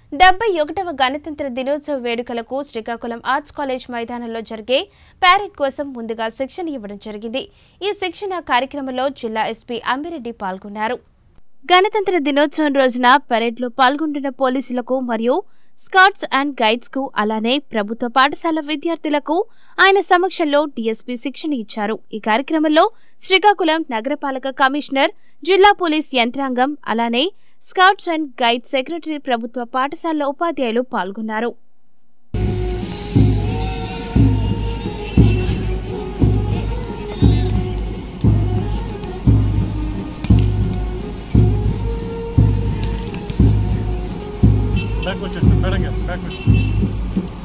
డెబ్బై ఒకటవ గణతంత్ర దినోత్సవ వేడుకలకు శ్రీకాకుళం ఆర్ట్స్ కాలేజ్ మైదానంలో జరిగే ప్యారెడ్ కోసం ముందుగా శిక్షణ ఇవ్వడం జరిగింది ఈ శిక్షణ కార్యక్రమంలో జిల్లా ఎస్పీ అంబిరెడ్డి పాల్గొన్నారు గణతంత్ర దినోత్సవం రోజున పరేడ్లో పాల్గొంటున్న పోలీసులకు మరియు స్కౌట్స్ అండ్ గైడ్స్ కు అలానే ప్రభుత్వ పాఠశాల విద్యార్థులకు ఆయన సమక్షంలో డీఎస్పీ శిక్షణ ఇచ్చారు ఈ కార్యక్రమంలో శ్రీకాకుళం నగరపాలక కమిషనర్ జిల్లా పోలీస్ యంత్రాంగం అలానే స్కౌట్స్ అండ్ గైడ్ సెక్రటరీ ప్రభుత్వ పాఠశాల ఉపాధ్యాయులు పాల్గొన్నారు బ్యాక్ వచ్చేసి మేడం గారు బ్యాక్ వచ్చేసి